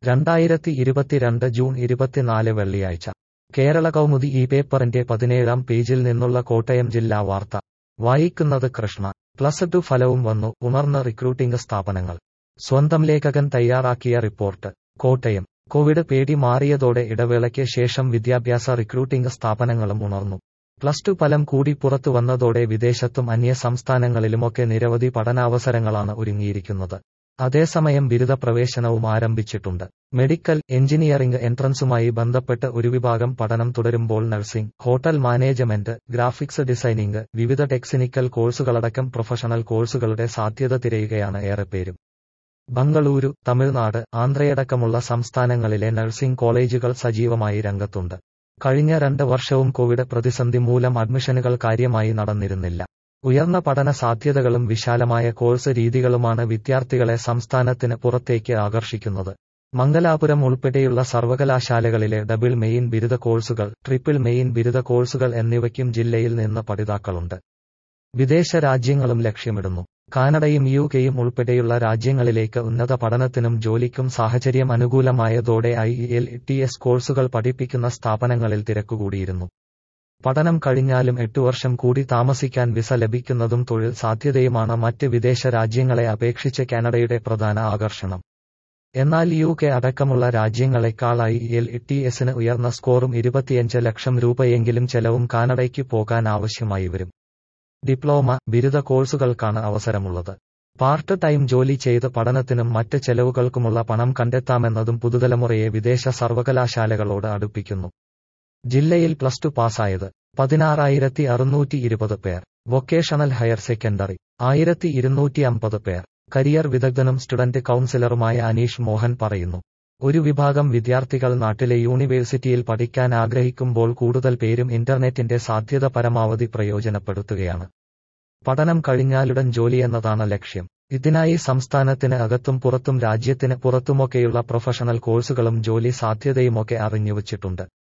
രണ്ടായിരത്തി ഇരുപത്തിരണ്ട് ജൂൺ ഇരുപത്തിനാല് വെള്ളിയാഴ്ച കേരള കൗമുദി ഈ പേപ്പറിന്റെ പതിനേഴാം പേജിൽ നിന്നുള്ള കോട്ടയം ജില്ലാ വാർത്ത വായിക്കുന്നത് കൃഷ്ണ പ്ലസ് ടു ഫലവും വന്നു ഉണർന്ന റിക്രൂട്ടിംഗ് സ്ഥാപനങ്ങൾ സ്വന്തം ലേഖകൻ തയ്യാറാക്കിയ റിപ്പോർട്ട് കോട്ടയം കോവിഡ് പേടി മാറിയതോടെ ഇടവേളയ്ക്ക് ശേഷം വിദ്യാഭ്യാസ റിക്രൂട്ടിംഗ് സ്ഥാപനങ്ങളും ഉണർന്നു പ്ലസ് ടു ഫലം കൂടി പുറത്തു വന്നതോടെ വിദേശത്തും അന്യ സംസ്ഥാനങ്ങളിലുമൊക്കെ നിരവധി പഠനാവസരങ്ങളാണ് ഒരുങ്ങിയിരിക്കുന്നത് അതേസമയം ബിരുദ പ്രവേശനവും ആരംഭിച്ചിട്ടുണ്ട് മെഡിക്കൽ എഞ്ചിനീയറിംഗ് എൻട്രൻസുമായി ബന്ധപ്പെട്ട് ഒരു വിഭാഗം പഠനം തുടരുമ്പോൾ nursing hotel management graphics designing വിവിധ ടെക്നിക്കൽ കോഴ്സുകളടക്കം പ്രൊഫഷണൽ കോഴ്സുകളുടെ സാധ്യത തിരയുകയാണ് ഏറെപ്പേരും ബംഗളൂരു തമിഴ്നാട് ആന്ധ്രയടക്കമുള്ള സംസ്ഥാനങ്ങളിലെ നഴ്സിംഗ് കോളേജുകൾ സജീവമായി രംഗത്തുണ്ട് കഴിഞ്ഞ രണ്ട് വർഷവും കോവിഡ് പ്രതിസന്ധി മൂലം അഡ്മിഷനുകൾ കാര്യമായി നടന്നിരുന്നില്ല ഉയർന്ന പഠന സാധ്യതകളും വിശാലമായ കോഴ്സ് രീതികളുമാണ് വിദ്യാർത്ഥികളെ സംസ്ഥാനത്തിന് പുറത്തേക്ക് ആകർഷിക്കുന്നത് മംഗലാപുരം ഉൾപ്പെടെയുള്ള സർവകലാശാലകളിലെ ഡബിൾ മെയിൻ ബിരുദ കോഴ്സുകൾ ട്രിപ്പിൾ മെയിൻ ബിരുദ കോഴ്സുകൾ എന്നിവയ്ക്കും ജില്ലയിൽ നിന്ന് പഠിതാക്കളുണ്ട് വിദേശ രാജ്യങ്ങളും ലക്ഷ്യമിടുന്നു കാനഡയും യു കെയും ഉൾപ്പെടെയുള്ള രാജ്യങ്ങളിലേക്ക് ഉന്നത പഠനത്തിനും ജോലിക്കും സാഹചര്യം അനുകൂലമായതോടെ ഐ എൽ ടി എസ് കോഴ്സുകൾ പഠിപ്പിക്കുന്ന സ്ഥാപനങ്ങളിൽ തിരക്കുകൂടിയിരുന്നു പഠനം കഴിഞ്ഞാലും എട്ടു വർഷം കൂടി താമസിക്കാൻ വിസ ലഭിക്കുന്നതും തൊഴിൽ സാധ്യതയുമാണ് മറ്റ് വിദേശ രാജ്യങ്ങളെ അപേക്ഷിച്ച് കാനഡയുടെ പ്രധാന ആകർഷണം എന്നാൽ യു കെ അടക്കമുള്ള രാജ്യങ്ങളെക്കാൾ ഐ എൽ ടി എസിന് ഉയർന്ന സ്കോറും ഇരുപത്തിയഞ്ച് ലക്ഷം രൂപയെങ്കിലും ചെലവും കാനഡയ്ക്ക് പോകാൻ ആവശ്യമായി വരും ഡിപ്ലോമ ബിരുദ കോഴ്സുകൾക്കാണ് അവസരമുള്ളത് പാർട്ട് ടൈം ജോലി ചെയ്ത് പഠനത്തിനും മറ്റ് ചെലവുകൾക്കുമുള്ള പണം കണ്ടെത്താമെന്നതും പുതുതലമുറയെ വിദേശ സർവകലാശാലകളോട് അടുപ്പിക്കുന്നു ജില്ലയിൽ പ്ലസ് ടു പാസ്സായത് പതിനാറായിരത്തി അറുന്നൂറ്റി ഇരുപത് പേർ വൊക്കേഷണൽ ഹയർ സെക്കൻഡറി ആയിരത്തി ഇരുന്നൂറ്റി അമ്പത് പേർ കരിയർ വിദഗ്ധനും സ്റ്റുഡന്റ് കൌൺസിലറുമായ അനീഷ് മോഹൻ പറയുന്നു ഒരു വിഭാഗം വിദ്യാർത്ഥികൾ നാട്ടിലെ യൂണിവേഴ്സിറ്റിയിൽ പഠിക്കാൻ ആഗ്രഹിക്കുമ്പോൾ കൂടുതൽ പേരും ഇന്റർനെറ്റിന്റെ സാധ്യത പരമാവധി പ്രയോജനപ്പെടുത്തുകയാണ് പഠനം കഴിഞ്ഞാലുടൻ ജോലിയെന്നതാണ് ലക്ഷ്യം ഇതിനായി സംസ്ഥാനത്തിന് അകത്തും പുറത്തും രാജ്യത്തിന് പുറത്തുമൊക്കെയുള്ള പ്രൊഫഷണൽ കോഴ്സുകളും ജോലി സാധ്യതയുമൊക്കെ അറിഞ്ഞുവച്ചിട്ടുണ്ട്